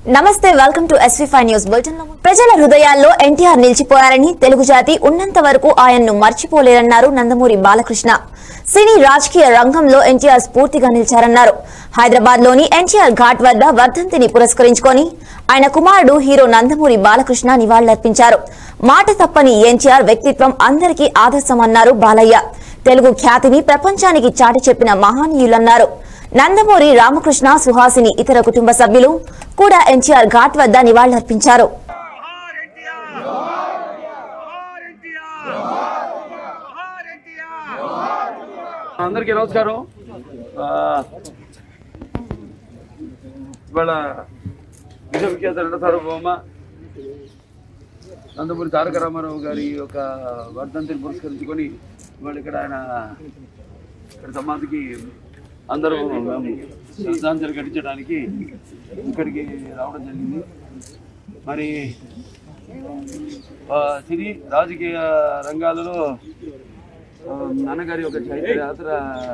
నమస్తే welcome to SV five news bulletin ప్రజల హృదయాల్లో ఎన్టీఆర్ నిలిచిపోయారని తెలుగు జాతి ఉన్నంత వరకు ఆయన్ను మర్చిపోలేరన్నారు నందమూరి బాలకృష్ణ సినీ రాజకీయ రంగంలో ఎన్టీఆర్ స్ఫూర్తిగా నిలిచారన్నారు హైదరాబాద్ లోని ఎన్టీఆర్ ఘాట్ వద్ద వర్ధంతిని పురస్కరించుకొని ఆయన కుమారుడు హీరో నందమూరి బాలకృష్ణ నివాళులర్పించారు మాట తప్పని ఎన్టీఆర్ వ్యక్తిత్వం అందరికీ ఆదర్శమన్నారు బాలయ్య తెలుగు ఖ్యాతిని ప్రపంచానికి చాటి చెప్పిన మహానీయులన్నారు నందమూరి రామకృష్ణ సుహాసిని ఇతర కుటుంబ సభ్యులు కూడా ఎన్టీఆర్ ఘాట్ వద్ద నివాళులర్పించారు జోహార్ ఎన్టీఆర్ జోహార్ ఎన్టీఆర్ జోహార్ ఎన్టీఆర్ అందరికీ నమస్కారం ఆ, ఇవాళ విశ్వవిఖ్యాత నట సార్వభౌమ నందమూరి తారక రామారావు గారి యొక్క వర్ధంతిని పురస్కరించుకొని ఇవాళ ఇక్కడ ఆయన ఇక్కడ సమాధికి అందరూ మేము శ్రద్ధాంజలి ఘటించడానికి ఇక్కడికి రావడం జరిగింది మరి ఆ, సినీ రాజకీయ రంగాలలో ఆ, నాన్నగారి యొక్క చైత్ర యాత్ర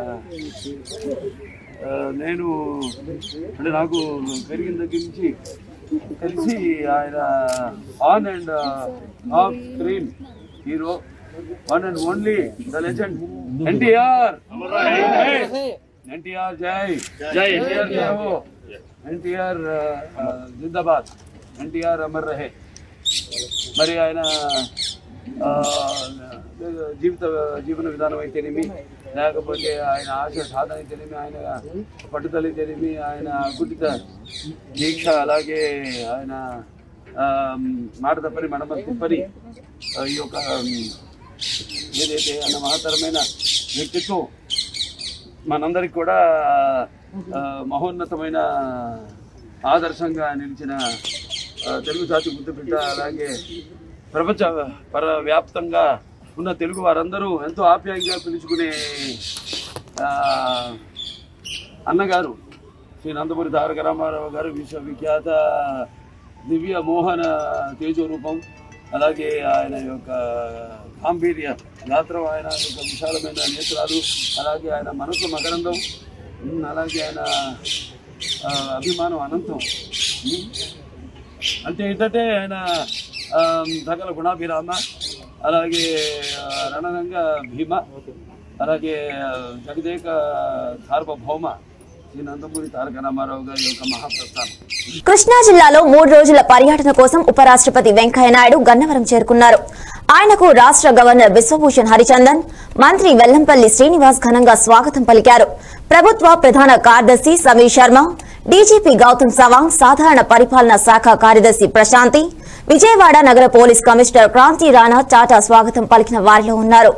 ఆ, నేను అంటే నాకు పెరిగిన దగ్గర నుంచి తెలిసి ఆయన on and off screen hero one and only the legend NTR NTR జై జై ఎన్టీఆర్ జై హో ఎన్టీఆర్ జిందాబాద్ ఎన్టీఆర్ అమర్ రహే మరి ఆయన ఆ, జీవిత జీవన విధానం అయితేనేమి లేకపోతే ఆయన ఆశ సాధన అయితేనేమి ఆయన పట్టుదల అయితేనేమి ఆయన గుడ్డిత దీక్ష అలాగే ఆయన ఆ, మాట తప్పని మనమ తిప్పని ఆ, ఈ యొక్క ఏదైతే ఆయన మహత్తరమైన వ్యక్తిత్వం మనందరికి కూడా ఆ, మహోన్నతమైన ఆదర్శంగా నిలిచిన ఆ, తెలుగు జాతి గుర్తుపెట్ట అలాగే ప్రపంచ పర వ్యాప్తంగా ఉన్న తెలుగు వారందరూ ఎంతో ఆప్యాయంగా పిలుచుకునే ఆ, అన్నగారు శ్రీ నందమూరి తారక రామారావు గారు విశ్వవిఖ్యాత దివ్య మోహన తేజోరూపం అలాగే ఆయన యొక్క గాంభీర్య గాత్రం ఆయన యొక్క విశాలమైన నేత్రాలు అలాగే ఆయన మనసు మకరందం ఉమ్, అలాగే ఆయన ఆ, అభిమానం అనంతం ఉమ్. అంటే ఏంటంటే ఆయన ఆ, సకల గుణాభిరామ అలాగే ఆ, రణరంగ భీమ అలాగే ఆ, జగదేక సార్వభౌమ శ్రీ నందమూరి తారక రామారావు గారి యొక్క మహాప్రస్థానం కృష్ణా జిల్లాలో మూడు రోజుల పర్యటన కోసం ఉపరాష్ట్రపతి వెంకయ్యనాయుడు గన్నవరం చేరుకున్నారు ఆయనకు రాష్ట్ర గవర్నర్ బిశ్వభూషణ్ హరిచందన్ మంత్రి వెల్లంపల్లి శ్రీనివాస్ ఘనంగా స్వాగతం పలికారు ప్రభుత్వ ప్రధాన కార్యదర్శి సమీర్ శర్మ డీజీపీ గౌతమ్ సవాంగ్ సాధారణ పరిపాలనా శాఖ కార్యదర్శి ప్రశాంతి విజయవాడ నగర పోలీస్ కమిషనర్ క్రాంతి రాణా టాటా స్వాగతం పలికిన వారిలో ఉన్నారు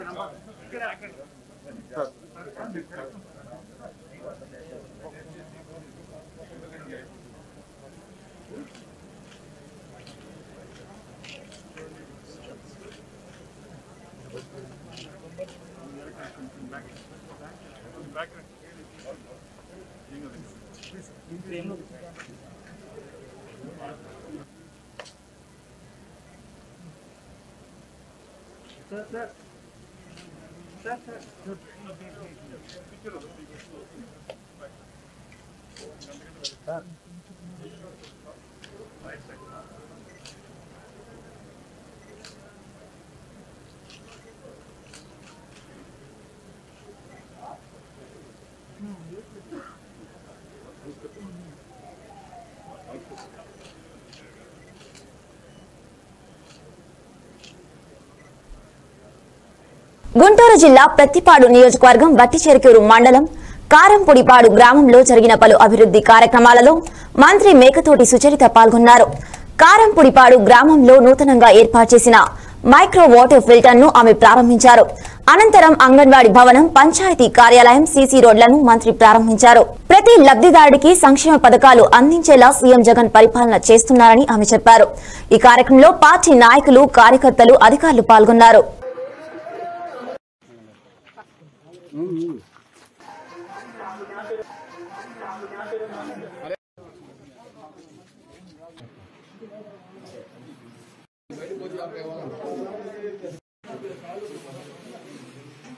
గుంటూరు జిల్లా ప్రత్తిపాడు నియోజకవర్గం వట్టిచెరుకూరు మండలం కారంపొడిపాడు గ్రామంలో జరిగిన పలు అభివృద్ధి కార్యక్రమాలలో మంత్రి మేకతోటి సుచరిత పాల్గొన్నారు కారంపొడిపాడు గ్రామంలో నూతనంగా ఏర్పాటు చేసిన మైక్రో వాటర్ ఫిల్టర్ ను ఆమె ప్రారంభించారు అనంతరం అంగన్వాడీ భవనం పంచాయతీ కార్యాలయం సీసీ రోడ్లను మంత్రి ప్రారంభించారు ప్రతి లబ్ధిదారుడికి సంక్షేమ పథకాలు అందించేలా సీఎం జగన్ పరిపాలన చేస్తున్నారని ఆమె చెప్పారు ఈ కార్యక్రమంలో పార్టీ నాయకులు కార్యకర్తలు అధికారులు పాల్గొన్నారు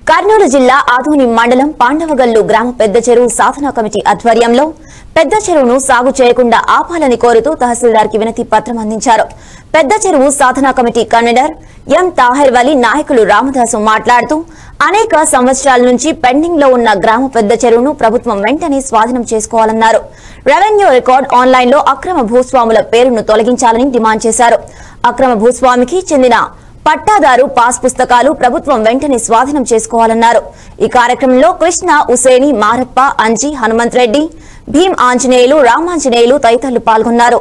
కర్నూలు జిల్లా ఆదోని మండలం పాండవగల్లు గ్రామ పెద్ద చెరువు సాధనా కమిటీ ఆధ్వర్యంలో పెద్ద చెరువును సాగు చేయకుండా ఆపాలని కోరుతూ తహసీల్దార్ కి వినతి పత్రం అందించారు పెద్ద చెరువు సాధనా committee convener M Tahir Vali నాయకులు రామదాసు మాట్లాడుతూ అనేక సంవత్సరాల నుంచి పెండింగ్ లో ఉన్న గ్రామ పెద్ద చెరువును ప్రభుత్వం వెంటనే స్వాధీనం చేసుకోవాలన్నారు రెవెన్యూ రికార్డ్ ఆన్లైన్ లో అక్రమ భూస్వాముల పేరును తొలగించాలని డిమాండ్ చేశారు అక్రమ భూస్వామికి చెందిన పట్టాదారు పాస్ పుస్తకాలు ప్రభుత్వం వెంటనే స్వాధీనం చేసుకోవాలన్నారు ఈ కార్యక్రమంలో కృష్ణ ఉసేని మారప్ప అంజి హనుమంత్ రెడ్డి భీం ఆంజనేయులు రామాంజనేయులు తదితరులు పాల్గొన్నారు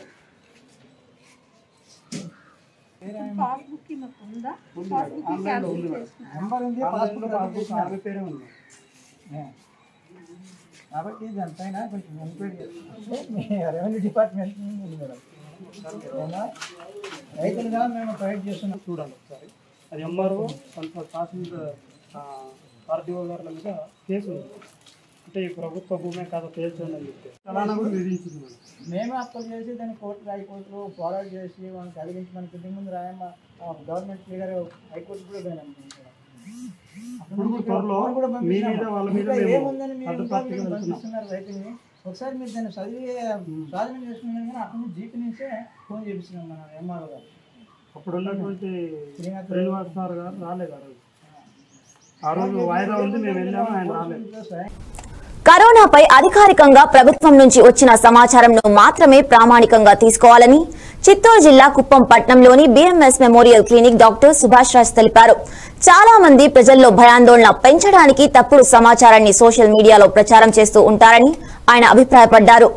నెంబర్ ఉంది పాస్పోర్ట్ పాస్బుక్ ఆమె పేరే ఉంది ఏ. కాబట్టి దానిపైన కొంచెం ఎంక్వైరీ అంటే మీ రెవెన్యూ డిపార్ట్మెంట్ నుంచి ఉంది మేడం అవునా? రైతులుగా మేము ప్రొవైడ్ చేస్తున్నాం చూడాలి ఒకసారి అది ఎంఆర్ఓ కొంత తహసీల్దార్ ఆర్డీఓ గారుల మీద కేసు ఉంది అంటే ఈ ప్రభుత్వ భూమే కాదు తేల్చండి అని చెప్పి చలానా కూడా విధించింది మేడం మేమే అప్పలు చేసి దాన్ని కోర్టు హైకోర్టులో ఫార్వర్డ్ చేసి వాళ్ళని కలిగించి మనకి ఇంటి ముందు రాయమ్మ గవర్నమెంట్ క్లియర్ హైకోర్టు కూడా పోయినాం అప్పుడు కూడా త్వరలో మీ మీద వాళ్ళ మీద ఇంకా మేము ఏముందని మీరు అడ్డు ఇంకా పార్టీగా మీరు వెళ్తున్నాం పంపిస్తున్నారు రైతుని ఒకసారి మీరు దాన్ని చదివి సాధన చేసుకున్నాం కానీ అక్కడ నుంచి జీపీ నుంచే ఫోన్ చేపిస్తున్నాం మన ఎంఆర్ఓ గారు అప్పుడు ఉన్నటువంటి శ్రీనాథ్ శ్రీనివాస్ సార్ గారు రాలేదు ఆ రోజు ఆ రోజు వాయిదా ఉంది మేము వెళ్ళాము ఆయన రాలేదు కరోనాపై అధికారికంగా ప్రభుత్వం నుంచి వచ్చిన సమాచారంను మాత్రమే ప్రామాణికంగా తీసుకోవాలని చిత్తూరు జిల్లా కుప్పం పట్టణంలోని BMS memorial clinic doctor Subhash Raj తెలిపారు చాలా మంది ప్రజల్లో భయాందోళన పెంచడానికి తప్పుడు సమాచారాన్ని సోషల్ మీడియాలో ప్రచారం చేస్తూ ఉంటారని ఆయన అభిప్రాయపడ్డారు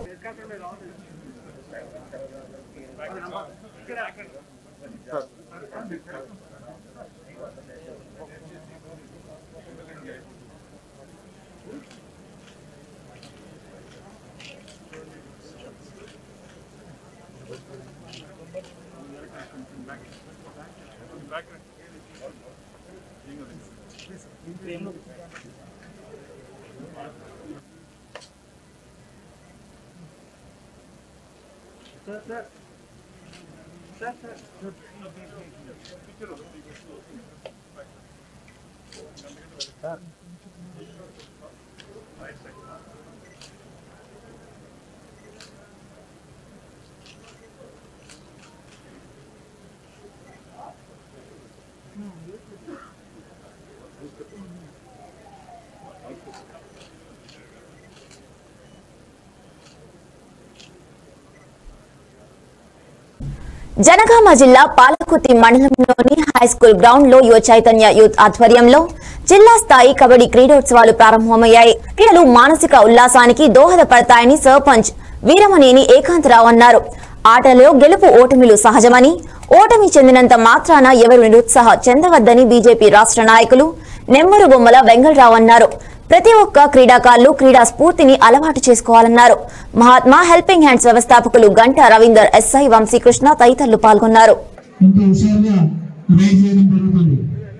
జనగామ జిల్లా పాలకుర్తి మండలంలోని హైస్కూల్ గ్రౌండ్ లో యువ చైతన్య యూత్ ఆధ్వర్యంలో జిల్లా స్థాయి కబడ్డీ క్రీడోత్సవాలు ప్రారంభమయ్యాయి క్రీడలు మానసిక ఉల్లాసానికి దోహదపడతాయని సర్పంచ్ వీరమనేని ఏకాంతరావు అన్నారు ఆటలో గెలుపు ఓటమిలు సహజమని ఓటమి చెందినంత మాత్రాన ఎవరు నిరుత్సాహ చెందవద్దని బీజేపీ రాష్ట్ర నాయకులు నెమ్మరు బొమ్మల వెంగళరావు అన్నారు ప్రతి ఒక్క క్రీడాకారులు క్రీడా స్ఫూర్తిని అలవాటు చేసుకోవాలన్నారు మహాత్మా హెల్పింగ్ హ్యాండ్స్ వ్యవస్థాపకులు గంటా రవీందర్ ఎస్ఐ వంశీకృష్ణ తదితరులు పాల్గొన్నారు ఎంతో హుషారుగా రైడ్ చేయడం జరుగుతుంది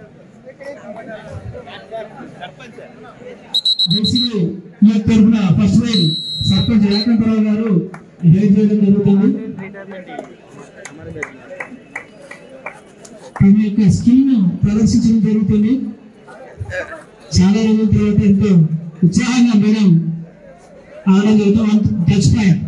బేసిక్లీ ఈ యొక్క తరఫున ఫస్ట్ రైడ్ సర్పంచ్ ఏకంతరావు గారు రైడ్ చేయడం జరుగుతుంది తమ యొక్క స్కిల్ ను ప్రదర్శించడం జరుగుతుంది చాలా రోజుల తర్వాత ఎంతో ఉత్సాహంగా మేడం ఆడడం జరుగుతుంది టచ్ పాయింట్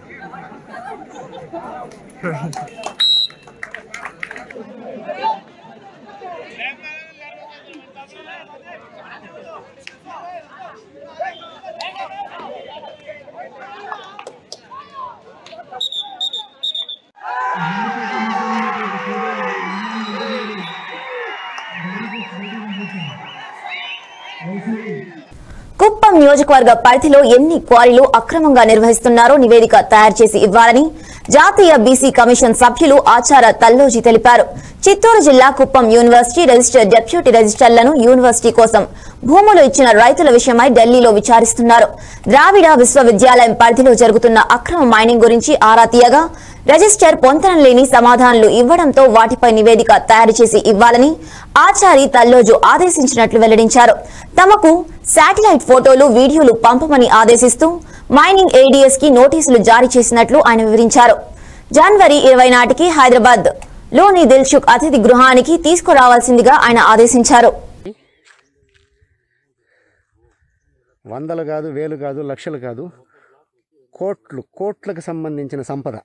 కుప్పం నియోజకవర్గ పరిధిలో ఎన్ని క్వారీలు అక్రమంగా నిర్వహిస్తున్నారో నివేదిక తయారు చేసి ఇవ్వాలని జాతీయ బీసీ కమిషన్ సభ్యులు ఆచార తల్లోజీ తెలిపారు చిత్తూరు జిల్లా కుప్పం యూనివర్సిటీ రిజిస్టర్ డెప్యూటీ రిజిస్టర్లను యూనివర్సిటీ కోసం భూములు ఇచ్చిన రైతుల విషయమై ఢిల్లీలో విచారిస్తున్నారు ద్రావిడ విశ్వవిద్యాలయం పరిధిలో జరుగుతున్న అక్రమ మైనింగ్ గురించి ఆరా తీయగా రిజిస్టర్ పొంతనం లేని సమాధానాలు ఇవ్వడంతో వాటిపై నివేదిక తయారు చేసి ఇవ్వాలని ఆచారి తల్లోజు ఆదేశించినట్లు వెల్లడించారు తమకు శాటిలైట్ ఫోటోలు వీడియోలు పంపమని ఆదేశిస్తూ మైనింగ్ ఏడీఎస్ కి నోటీసులు జారీ చేసినట్లు ఆయన వివరించారు జనవరి ఇరవై నాటికి హైదరాబాద్ లోని దిల్సుఖ్ అతిథి గృహానికి తీసుకురావాల్సిందిగా ఆయన ఆదేశించారు వందలు కాదు వేలు కాదు లక్షలు కాదు కోట్లు కోట్లకు సంబంధించిన సంపద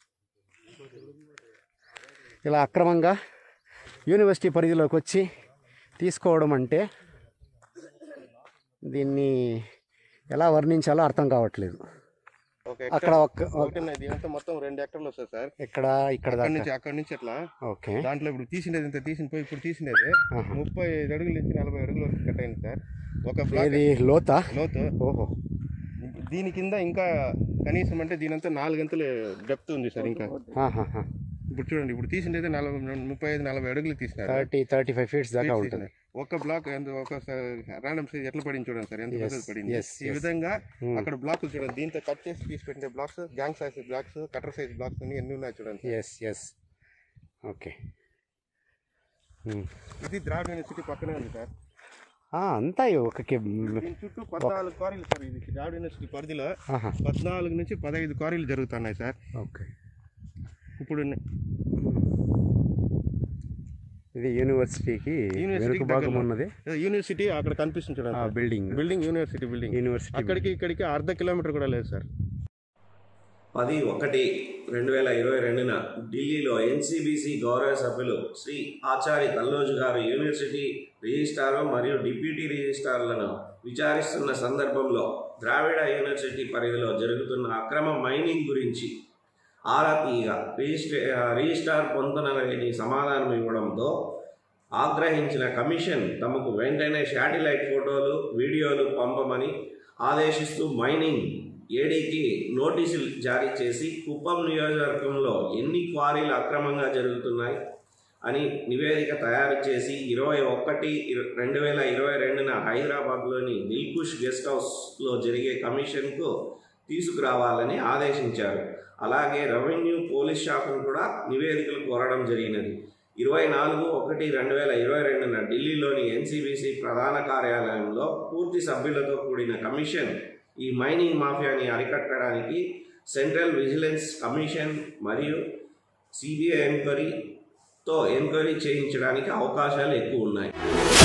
ఇలా అక్రమంగా యూనివర్సిటీ పరిధిలోకి వచ్చి తీసుకోవడం అంటే దీన్ని ఎలా వర్ణించాలో అర్థం కావట్లేదు ఒక అక్కడ ఒక్క ఒకటి ఇదంతా మొత్తం రెండు ఎకరాలు వస్తుంది సార్ ఇక్కడ ఇక్కడ అక్కడ దాకా నుంచి అక్కడ నుంచి అట్లా ఓకే దాంట్లో ఇప్పుడు తీసినది ఇంత తీసిన పోయి ఇప్పుడు తీసినది ముప్పై ఐదు అడుగుల నుంచి నలభై అడుగుల వరకు కట్ అయింది సార్ ఒక బ్లాక్ ఇది లోతా లోతు ఓహో దీని కింద ఇంకా కనీసం అంటే దీనంతా నాలుగంతలు డెప్త్ ఉంది సార్ ఇంకా ఇప్పుడు చూడండి ఇప్పుడు తీసినది నలభై ముప్పై ఐదు నలభై అడుగులు తీసినారు థర్టీ థర్టీ ఫైవ్ ఫీట్స్ దాకా ఉంటుంది ఒక బ్లాక్ ఎంత ఒక రాండమ్ సైజ్ ఎట్లా పడింది చూడండి సార్ ఎంత Yes, పెద్దది పడింది yes, ఈ yes. విధంగా Hmm. అక్కడ బ్లాక్లు చూడండి దీంతో కట్ చేసి తీసి పెట్టిన blocks gang size blocks cutter size blocks అన్ని ఎన్ని ఉన్నాయి చూడండి ఎస్ ఎస్ ఓకే ఇది ద్రావిడ యూనివర్సిటీ పక్కనే ఉంది సార్ అంతా ఒక కి- దీని చుట్టూ పద్నాలుగు క్వారీలు సార్ ఇది ద్రావిడ యూనివర్సిటీ పరిధిలో ఆహా. పద్నాలుగు నుంచి పదహైదు క్వారీలు జరుగుతున్నాయి సార్ ఓకే ఇప్పుడు ఇది యూనివర్సిటీకి వెనుక భాగం ఉన్నది యూనివర్సిటీ అక్కడ కనిపిస్తుంది చూడండి ఆ, sir. Building building university building university అక్కడికి ఇక్కడికి అర్ధ కిలోమీటర్ కూడా లేదు సార్ పది ఒకటి రెండు వేల ఇరవై రెండున ఢిల్లీలో ఎన్సిబిసి గౌరవ సభ్యులు శ్రీ ఆచారి కల్లోజు గారు యూనివర్సిటీ రిజిస్ట్రార్ మరియు డిప్యూటీ రిజిస్ట్రార్లను విచారిస్తున్న సందర్భంలో ద్రావిడ యూనివర్సిటీ పరిధిలో జరుగుతున్న అక్రమ మైనింగ్ గురించి ఆరా తీయగా రిజిస్ట్రే రిజిస్ట్రార్ పొందనని సమాధానం ఇవ్వడంతో ఆగ్రహించిన కమిషన్ తమకు వెంటనే శాటిలైట్ ఫోటోలు వీడియోలు పంపమని ఆదేశిస్తూ మైనింగ్ ఏడీకి నోటీసులు జారీ చేసి కుప్పం నియోజకవర్గంలో ఎన్ని క్వారీలు అక్రమంగా జరుగుతున్నాయి అని నివేదిక తయారు చేసి ఇరవై ఒకటి రెండు వేల ఇరవై రెండున హైదరాబాద్లోని దిల్కుష్ గెస్ట్ హౌస్లో జరిగే కమిషన్కు తీసుకురావాలని ఆదేశించారు అలాగే రెవెన్యూ పోలీస్ శాఖను కూడా నివేదికలు కోరడం జరిగినది ఇరవై నాలుగు ఒకటి రెండు వేల ఇరవై రెండున ఢిల్లీలోని ఎన్సీబీసీ ప్రధాన కార్యాలయంలో పూర్తి సభ్యులతో కూడిన కమిషన్ ఈ మైనింగ్ మాఫియాని అరికట్టడానికి సెంట్రల్ విజిలెన్స్ కమిషన్ మరియు సిబిఐ ఎంక్వైరీతో ఎంక్వైరీ చేయించడానికి అవకాశాలు ఎక్కువ ఉన్నాయి